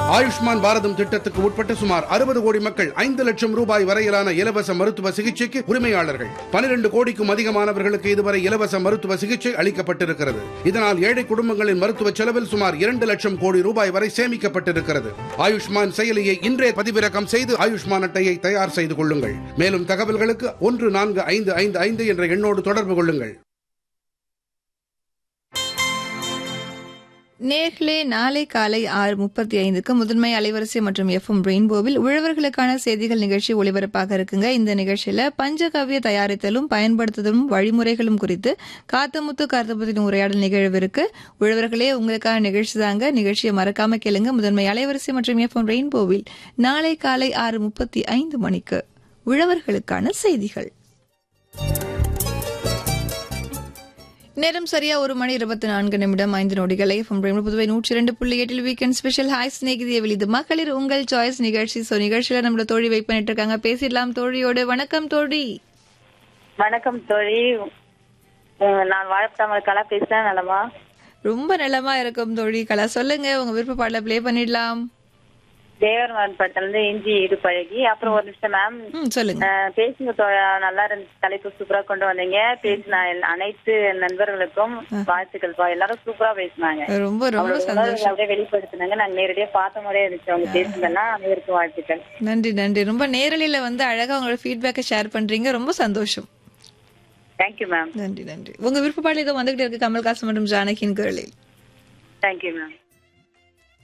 ஆயுஷ்மான் பாரதம் திட்டத்துக்கு உட்பட்ட சுமார் அறுபது கோடி மக்கள் ஐந்து லட்சம் ரூபாய் வரையிலான இலவச மருத்துவ சிகிச்சைக்கு உரிமையாளர்கள் பனிரெண்டு கோடிக்கும் அதிகமானவர்களுக்கு இதுவரை இலவச மருத்துவ சிகிச்சை அளிக்கப்பட்டிருக்கிறது இதனால் ஏழை குடும்பங்களின் மருத்துவ செலவில் சுமார் இரண்டு லட்சம் கோடி ரூபாய் வரை சேமிக்கப்பட்டிருக்கிறது ஆயுஷ்மான் செயலியை இன்றே பதிவிறக்கம் செய்து ஆயுஷ்மான் அட்டையை தயார் செய்து கொள்ளுங்கள் மேலும் தகவல்களுக்கு ஒன்று நான்கு ஐந்து ஐந்து ஐந்து என்ற எண்ணோடு தொடர்பு கொள்ளுங்கள் நேர்களே நாளை காலை ஆறு முப்பத்தி ஐந்துக்கு முதன்மை அலைவரிசை மற்றும் எஃப்எம் ரெயின்போவில் உழவர்களுக்கான செய்திகள் நிகழ்ச்சி ஒளிபரப்பாக இருக்குங்க இந்த நிகழ்ச்சியில பஞ்சகவ்ய தயாரித்தலும் பயன்படுத்துதலும் வழிமுறைகளும் குறித்து காத்தமுத்து கார்த்தபத்தின் உரையாடல் நிகழ்விற்கு உழவர்களே உங்களுக்கான நிகழ்ச்சி தாங்க நிகழ்ச்சியை மறக்காம கேளுங்க முதன்மை அலைவரிசை மற்றும் எஃப்எம் ரெயின்போவில் நாளை காலை ஆறு முப்பத்தி ஐந்து மணிக்கு உழவர்களுக்கான செய்திகள் நேரம் சரியா ஒரு மணி இருபத்தி நான்கு நிமிடம் ஐந்து நொடிகளை எஃப்எம் பிரேம் புதுவை நூற்றி இரண்டு புள்ளி எட்டில் வீக்கெண்ட் ஸ்பெஷல் ஹாய் ஸ்நேகிதிய வெளிது மகளிர் உங்கள் சாய்ஸ் நிகழ்ச்சி சோ நிகழ்ச்சியில நம்மள தோழி வெயிட் பண்ணிட்டு இருக்காங்க பேசிடலாம் தோழியோடு வணக்கம் தோழி வணக்கம் தோழி உம், நான் வாழத்தாமல் கலா பேசுறேன் நலமா ரொம்ப நலமா இருக்கும் தோழி கலா சொல்லுங்க உங்க விருப்ப பாடல ப்ளே பண்ணிடலாம் தேவர் மகன் படத்துல இருந்து இஞ்சி இது பழகி அப்புறம் ஒரு நிமிஷம் மேம் ம் சொல்லுங்க பேசுங்க தோழா நல்லா இருந்துச்சு தலைப்பு சூப்பரா கொண்டு வந்தீங்க பேசின அனைத்து நண்பர்களுக்கும் வாழ்த்துக்கள் பா எல்லாரும் சூப்பரா பேசினாங்க ரொம்ப ரொம்ப அவங்களோட சந்தோஷம் உணர்வுகளை அப்படியே வெளிப்படுத்தினாங்க நாங்க நேரடியா பார்த்த முறையே இருந்துச்சு அவங்க பேசுனதெல்லாம் அனைவருக்கும் வாழ்த்துக்கள் நன்றி நன்றி ரொம்ப நேரலையில வந்து அழகா உங்களோட ஃபீட்பேக்கை ஷேர் பண்றீங்க ரொம்ப சந்தோஷம் தேங்க்யூ மேம் நன்றி நன்றி உங்க விருப்ப பாடல ஏதோ வந்துகிட்டே இருக்கு கமல்ஹாசன் மற்றும் ஜானகியின் குரலில் தேங்க்யூ மேம்